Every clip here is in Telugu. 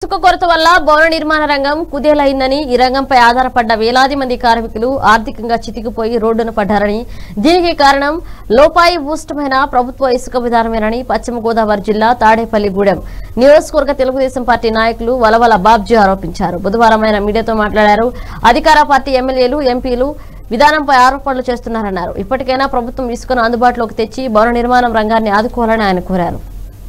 ఇసుక కొరత వల్ల భవన నిర్మాణ రంగం కుదేలైందని ఈ రంగంపై ఆధారపడ్డ వేలాది మంది కార్మికులు ఆర్థికంగా చితికిపోయి రోడ్డున పడ్డారని దీనికి కారణం లోపాయి భూష్టమైన ప్రభుత్వ ఇసుక విధానమేనని పశ్చిమ గోదావరి జిల్లా తాడేపల్లిగూడెం నియోజకవర్గ తెలుగుదేశం పార్టీ నాయకులు వలవల బాబ్జీ ఆరోపించారు బుధవారం ఆయన మీడియాతో మాట్లాడారు అధికార పార్టీ ఎమ్మెల్యేలు ఎంపీలు విధానంపై ఆరోపణలు చేస్తున్నారన్నారు ఇప్పటికైనా ప్రభుత్వం ఇసుకను అందుబాటులోకి తెచ్చి భవన నిర్మాణం రంగాన్ని ఆదుకోవాలని ఆయన కోరారు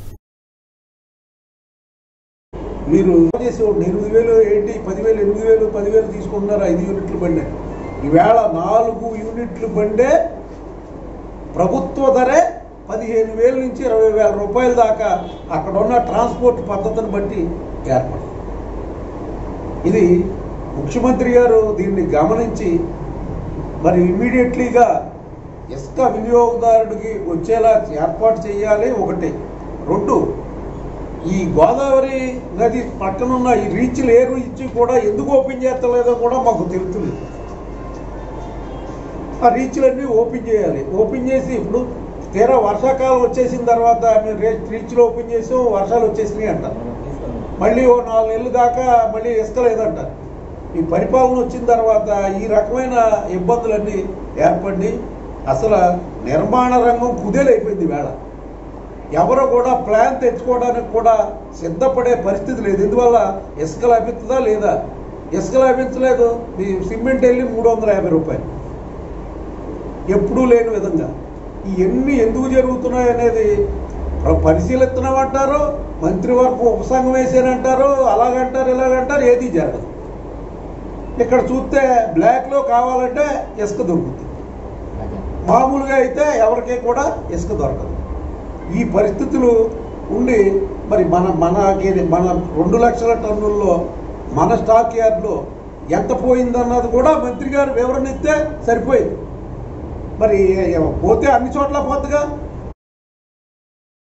మీరు చేసి ఒక ఎనిమిది వేలు ఏంటి పదివేలు ఎనిమిది వేలు పదివేలు తీసుకుంటున్నారు ఐదు యూనిట్లు బండే ఈవేళ నాలుగు యూనిట్లు బండే ప్రభుత్వ ధరే పదిహేను వేల నుంచి ఇరవై వేల రూపాయల దాకా అక్కడ ఉన్న ట్రాన్స్పోర్ట్ పద్ధతిని బట్టి ఏర్పడింది ఇది ముఖ్యమంత్రి గారు దీన్ని గమనించి మరి ఇమ్మీడియట్లీగా ఇసుక వినియోగదారుడికి వచ్చేలా ఏర్పాటు చేయాలి ఒకటి రెండు ఈ గోదావరి నది పక్కన ఉన్న ఈ రీచ్లు ఏరు ఇచ్చి కూడా ఎందుకు ఓపెన్ చేస్తలేదో కూడా మాకు తెలుస్తుంది ఆ రీచ్లన్నీ ఓపెన్ చేయాలి ఓపెన్ చేసి ఇప్పుడు తీరా వర్షాకాలం వచ్చేసిన తర్వాత మేము రే- రీచ్లు ఓపెన్ చేసాం వర్షాలు వచ్చేసినాయి అంటారు మళ్ళీ ఓ నాలుగు నెలలు దాకా మళ్ళీ ఇసుక లేదంట ఈ పరిపాలన వచ్చిన తర్వాత ఈ రకమైన ఇబ్బందులన్నీ ఏర్పడి అసలు నిర్మాణ రంగం కుదేలైపోయింది వేళ ఎవరు కూడా ప్లాన్ తెచ్చుకోవడానికి కూడా సిద్ధపడే పరిస్థితి లేదు ఎందువల్ల ఇసుక లభిస్తుందా లేదా ఇసుక లభించలేదు ఈ సిమెంట్ వెళ్ళి మూడు వందల యాభై రూపాయలు ఎప్పుడూ లేని విధంగా ఇవన్నీ ఎందుకు జరుగుతున్నాయి అనేది ప్ర- పరిశీలిస్తున్నామంటారు మంత్రివర్గం ఉపసంఘం వేసానంటారు అలాగంటారు ఇలాగంటారు ఏది జరగదు ఇక్కడ చూస్తే బ్లాక్లో కావాలంటే ఇసుక దొరుకుతుంది మామూలుగా అయితే ఎవరికి కూడా ఇసుక దొరకదు ఈ పరిస్థితులు ఉండి మరి మన మనకి మన రెండు లక్షల టన్నుల్లో మన స్టాక్ యార్డ్లో ఎంత పోయిందన్నది కూడా మంత్రి గారు వివరణ ఇస్తే సరిపోయింది మరి పోతే అన్ని చోట్ల పోతుందిగా